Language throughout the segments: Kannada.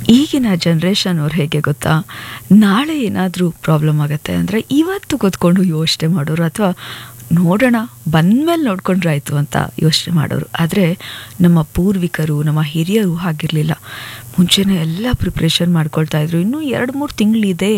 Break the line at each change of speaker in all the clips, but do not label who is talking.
ಈಗಿನ ಜನ್ರೇಷನ್ ಅವ್ರು ಹೇಗೆ ಗೊತ್ತಾ ನಾಳೆ ಏನಾದರೂ ಪ್ರಾಬ್ಲಮ್ ಆಗುತ್ತೆ ಅಂದರೆ ಇವತ್ತು ಕೂತ್ಕೊಂಡು ಯೋಚನೆ ಮಾಡೋರು ಅಥವಾ ನೋಡೋಣ ಬಂದಮೇಲೆ ನೋಡ್ಕೊಂಡ್ರಾಯ್ತು ಅಂತ ಯೋಚನೆ ಮಾಡೋರು ಆದರೆ ನಮ್ಮ ಪೂರ್ವಿಕರು ನಮ್ಮ ಹಿರಿಯರು ಹಾಗಿರಲಿಲ್ಲ ಮುಂಚೆನೇ ಎಲ್ಲ ಪ್ರಿಪ್ರೇಷನ್ ಮಾಡ್ಕೊಳ್ತಾ ಇದ್ರು ಇನ್ನೂ ಎರಡು ಮೂರು ತಿಂಗಳಿದೆ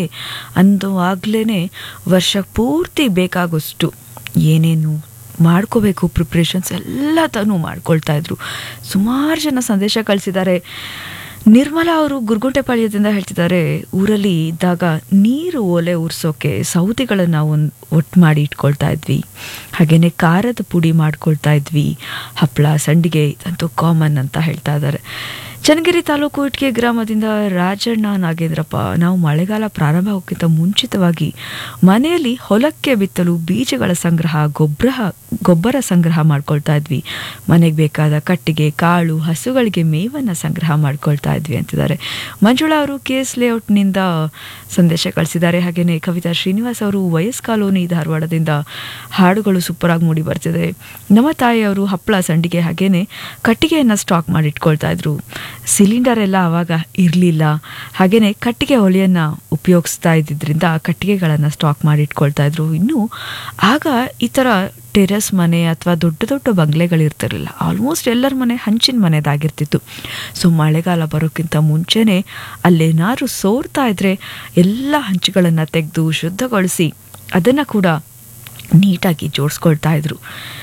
ಅಂದವಾಗಲೇ ವರ್ಷ ಪೂರ್ತಿ ಬೇಕಾಗೋಷ್ಟು ಏನೇನು ಮಾಡ್ಕೋಬೇಕು ಪ್ರಿಪ್ರೇಷನ್ಸ್ ಎಲ್ಲ ತಾನು ಮಾಡ್ಕೊಳ್ತಾ ಇದ್ರು ಸುಮಾರು ಜನ ಸಂದೇಶ ಕಳಿಸಿದ್ದಾರೆ ನಿರ್ಮಲಾ ಅವರು ಗುರುಗುಂಟೆಪಾಳ್ಯದಿಂದ ಹೇಳ್ತಿದ್ದಾರೆ ಊರಲ್ಲಿ ಇದ್ದಾಗ ನೀರು ಒಲೆ ಉರ್ಸೋಕೆ ಸೌದೆಗಳನ್ನು ಒಂದು ಒಟ್ಟು ಮಾಡಿ ಇಟ್ಕೊಳ್ತಾ ಇದ್ವಿ ಹಾಗೆಯೇ ಖಾರದ ಪುಡಿ ಮಾಡ್ಕೊಳ್ತಾ ಇದ್ವಿ ಹಪ್ಪಳ ಸಂಡಿಗೆ ಇದಂತೂ ಕಾಮನ್ ಅಂತ ಹೇಳ್ತಾ ಇದ್ದಾರೆ ಚನ್ನಗಿರಿ ತಾಲೂಕು ಇಟ್ಕೆ ಗ್ರಾಮದಿಂದ ರಾಜಣ್ಣ ನಾಗೇಂದ್ರಪ್ಪ ನಾವು ಮಳೆಗಾಲ ಪ್ರಾರಂಭ ಆಗೋಕ್ಕಿಂತ ಮುಂಚಿತವಾಗಿ ಮನೆಯಲ್ಲಿ ಹೊಲಕ್ಕೆ ಬಿತ್ತಲು ಬೀಜಗಳ ಸಂಗ್ರಹ ಗೊಬ್ಬರ ಗೊಬ್ಬರ ಸಂಗ್ರಹ ಮಾಡ್ಕೊಳ್ತಾ ಇದ್ವಿ ಮನೆಗೆ ಬೇಕಾದ ಕಟ್ಟಿಗೆ ಕಾಳು ಹಸುಗಳಿಗೆ ಮೇವನ್ನು ಸಂಗ್ರಹ ಮಾಡ್ಕೊಳ್ತಾ ಇದ್ವಿ ಅಂತಿದ್ದಾರೆ ಮಂಜುಳಾ ಅವರು ಕೆ ಎಸ್ ಲೇಔಟ್ನಿಂದ ಸಂದೇಶ ಕಳಿಸಿದ್ದಾರೆ ಹಾಗೆಯೇ ಕವಿತಾ ಶ್ರೀನಿವಾಸ್ ಅವರು ವಯಸ್ ಕಾಲೋನಿ ಧಾರವಾಡದಿಂದ ಹಾಡುಗಳು ಸೂಪರಾಗಿ ಮೂಡಿ ಬರ್ತಿದೆ ನಮ್ಮ ತಾಯಿಯವರು ಹಪ್ಪಳ ಸಂಡಿಗೆ ಹಾಗೇನೆ ಕಟ್ಟಿಗೆಯನ್ನು ಸ್ಟಾಕ್ ಮಾಡಿ ಇಟ್ಕೊಳ್ತಾ ಇದ್ರು ಸಿಲಿಂಡರ್ ಎಲ್ಲ ಆವಾಗ ಇರಲಿಲ್ಲ ಹಾಗೆಯೇ ಕಟ್ಟಿಗೆ ಒಲೆಯನ್ನು ಉಪಯೋಗಿಸ್ತಾ ಇದ್ದಿದ್ದರಿಂದ ಕಟ್ಟಿಗೆಗಳನ್ನು ಸ್ಟಾಕ್ ಮಾಡಿ ಇಟ್ಕೊಳ್ತಾ ಇದ್ರು ಇನ್ನು ಆಗ ಈ ಥರ ಟೆರೆಸ್ ಮನೆ ಅಥವಾ ದೊಡ್ಡ ದೊಡ್ಡ ಬಂಗ್ಲೆಗಳಿರ್ತಿರಲಿಲ್ಲ ಆಲ್ಮೋಸ್ಟ್ ಎಲ್ಲರ ಮನೆ ಹಂಚಿನ ಮನೆದಾಗಿರ್ತಿತ್ತು ಸೊ ಮಳೆಗಾಲ ಬರೋಕ್ಕಿಂತ ಮುಂಚೆನೇ ಅಲ್ಲೇನಾದ್ರು ಸೋರ್ತಾ ಇದ್ರೆ ಎಲ್ಲ ಹಂಚುಗಳನ್ನು ತೆಗೆದು ಶುದ್ಧಗೊಳಿಸಿ ಅದನ್ನು ಕೂಡ ನೀಟಾಗಿ ಜೋಡಿಸ್ಕೊಳ್ತಾ ಇದ್ರು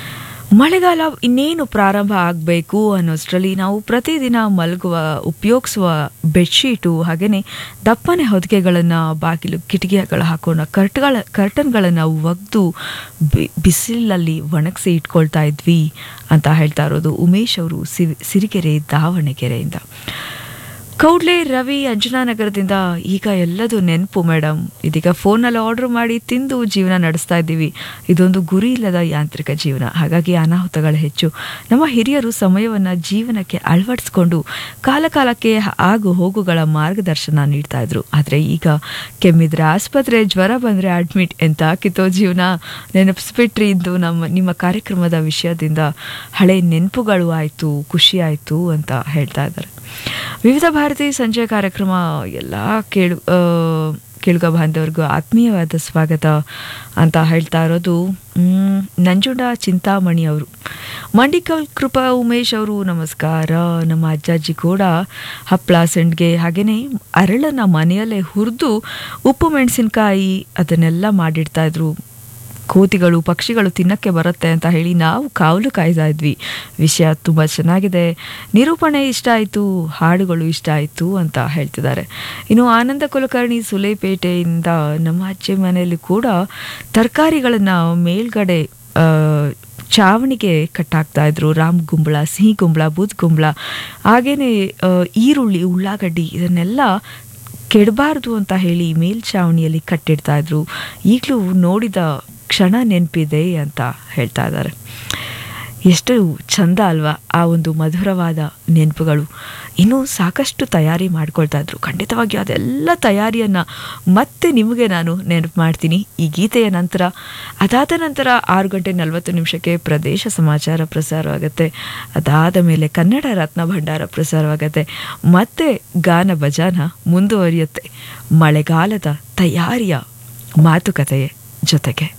ಮಳೆಗಾಲ ಇನ್ನೇನು ಪ್ರಾರಂಭ ಆಗಬೇಕು ಅನ್ನೋಷ್ಟರಲ್ಲಿ ನಾವು ಪ್ರತಿದಿನ ಮಲಗುವ ಉಪಯೋಗಿಸುವ ಬೆಡ್ಶೀಟು ಹಾಗೆಯೇ ದಪ್ಪನೆ ಹೊದಿಕೆಗಳನ್ನು ಬಾಗಿಲು ಕಿಟಕಿಗಳು ಹಾಕೋಣ ಕರ್ಟ್ಗಳ ಕರ್ಟನ್ಗಳನ್ನು ಒಗೆದು ಬಿಸಿಲಲ್ಲಿ ಒಣಗಿಸಿ ಇಟ್ಕೊಳ್ತಾ ಇದ್ವಿ ಅಂತ ಹೇಳ್ತಾ ಇರೋದು ಉಮೇಶ್ ಅವರು ಸಿರಿಗೆರೆ ದಾವಣಗೆರೆಯಿಂದ ಕೌಡ್ಲೆ ರವಿ ಅಂಜನಾನಗರದಿಂದ ಈಗ ಎಲ್ಲದು ನೆನಪು ಮೇಡಮ್ ಇದೀಗ ಫೋನಲ್ಲಿ ಆರ್ಡರ್ ಮಾಡಿ ತಿಂದು ಜೀವನ ನಡೆಸ್ತಾ ಇದ್ದೀವಿ ಇದೊಂದು ಗುರಿ ಇಲ್ಲದ ಯಾಂತ್ರಿಕ ಜೀವನ ಹಾಗಾಗಿ ಅನಾಹುತಗಳು ಹೆಚ್ಚು ನಮ್ಮ ಹಿರಿಯರು ಸಮಯವನ್ನು ಜೀವನಕ್ಕೆ ಅಳವಡಿಸ್ಕೊಂಡು ಕಾಲ ಕಾಲಕ್ಕೆ ಆಗು ಹೋಗುಗಳ ಮಾರ್ಗದರ್ಶನ ನೀಡ್ತಾ ಇದ್ರು ಆದರೆ ಈಗ ಕೆಮ್ಮಿದ್ರೆ ಆಸ್ಪತ್ರೆ ಜ್ವರ ಬಂದರೆ ಅಡ್ಮಿಟ್ ಎಂತ ಕಿತ್ತೋ ಜೀವನ ನೆನಪಿಸ್ಬಿಟ್ರಿ ಇಂದು ನಮ್ಮ ನಿಮ್ಮ ಕಾರ್ಯಕ್ರಮದ ವಿಷಯದಿಂದ ಹಳೆ ನೆನಪುಗಳು ಆಯಿತು ಖುಷಿ ಆಯಿತು ಅಂತ ಹೇಳ್ತಾ ಇದ್ದಾರೆ ವಿವಿಧ ಭಾರತಿ ಸಂಜೆ ಕಾರ್ಯಕ್ರಮ ಎಲ್ಲ ಕೇಳು ಕೇಳುಗ ಬಾಂಧವರಿಗೂ ಆತ್ಮೀಯವಾದ ಸ್ವಾಗತ ಅಂತ ಹೇಳ್ತಾ ಇರೋದು ನಂಜುಂಡ ಚಿಂತಾಮಣಿ ಅವರು ಮಂಡಿಕಲ್ ಕೃಪಾ ಉಮೇಶ್ ಅವರು ನಮಸ್ಕಾರ ನಮ್ಮ ಅಜ್ಜಾಜಿ ಕೂಡ ಹಪ್ಪಳ ಸಂಡ್ಗೆ ಹಾಗೆಯೇ ಅರಳನ್ನ ಮನೆಯಲ್ಲೇ ಹುರಿದು ಉಪ್ಪು ಮೆಣಸಿನ್ಕಾಯಿ ಅದನ್ನೆಲ್ಲ ಮಾಡಿಡ್ತಾ ಇದ್ರು ಕೋತಿಗಳು ಪಕ್ಷಿಗಳು ತಿನ್ನಕ್ಕೆ ಬರುತ್ತೆ ಅಂತ ಹೇಳಿ ನಾವು ಕಾವಲು ಕಾಯ್ತಾ ಇದ್ವಿ ವಿಷಯ ತುಂಬ ಚೆನ್ನಾಗಿದೆ ನಿರೂಪಣೆ ಇಷ್ಟ ಆಯಿತು ಹಾಡುಗಳು ಇಷ್ಟ ಆಯಿತು ಅಂತ ಹೇಳ್ತಿದ್ದಾರೆ ಇನ್ನು ಆನಂದ ಕುಲಕರ್ಣಿ ಸುಲೇಪೇಟೆಯಿಂದ ನಮ್ಮ ಅಜ್ಜಿ ಮನೆಯಲ್ಲಿ ಕೂಡ ತರಕಾರಿಗಳನ್ನು ಮೇಲ್ಗಡೆ ಚಾವಣಿಗೆ ಕಟ್ಟಾಕ್ತಾ ಇದ್ರು ರಾಮ್ ಗುಂಬಳ ಸಿಹಿ ಗುಂಬಳ ಬೂದ್ ಗುಂಬಳ ಹಾಗೇನೆ ಈರುಳ್ಳಿ ಉಳ್ಳಾಗಡ್ಡಿ ಇದನ್ನೆಲ್ಲ ಕೆಡಬಾರ್ದು ಅಂತ ಹೇಳಿ ಮೇಲ್ಛಾವಣಿಯಲ್ಲಿ ಕಟ್ಟಿಡ್ತಾ ಇದ್ರು ಈಗಲೂ ನೋಡಿದ ಕ್ಷಣ ನೆನಪಿದೆ ಅಂತ ಹೇಳ್ತಾ ಇದ್ದಾರೆ ಎಷ್ಟು ಚಂದ ಅಲ್ವಾ ಆ ಒಂದು ಮಧುರವಾದ ನೆನಪುಗಳು ಇನ್ನೂ ಸಾಕಷ್ಟು ತಯಾರಿ ಮಾಡ್ಕೊಳ್ತಾ ಇದ್ರು ಖಂಡಿತವಾಗಿ ಅದೆಲ್ಲ ತಯಾರಿಯನ್ನು ಮತ್ತೆ ನಿಮಗೆ ನಾನು ನೆನಪು ಮಾಡ್ತೀನಿ ಈ ಗೀತೆಯ ನಂತರ ಅದಾದ ನಂತರ ಆರು ಗಂಟೆ ನಲವತ್ತು ನಿಮಿಷಕ್ಕೆ ಪ್ರದೇಶ ಸಮಾಚಾರ ಪ್ರಸಾರವಾಗುತ್ತೆ ಅದಾದ ಮೇಲೆ ಕನ್ನಡ ರತ್ನ ಭಂಡಾರ ಪ್ರಸಾರವಾಗುತ್ತೆ ಮತ್ತೆ ಗಾನ ಭಜಾನ ಮುಂದುವರಿಯುತ್ತೆ ಮಳೆಗಾಲದ ತಯಾರಿಯ ಮಾತುಕತೆಯ ಜೊತೆಗೆ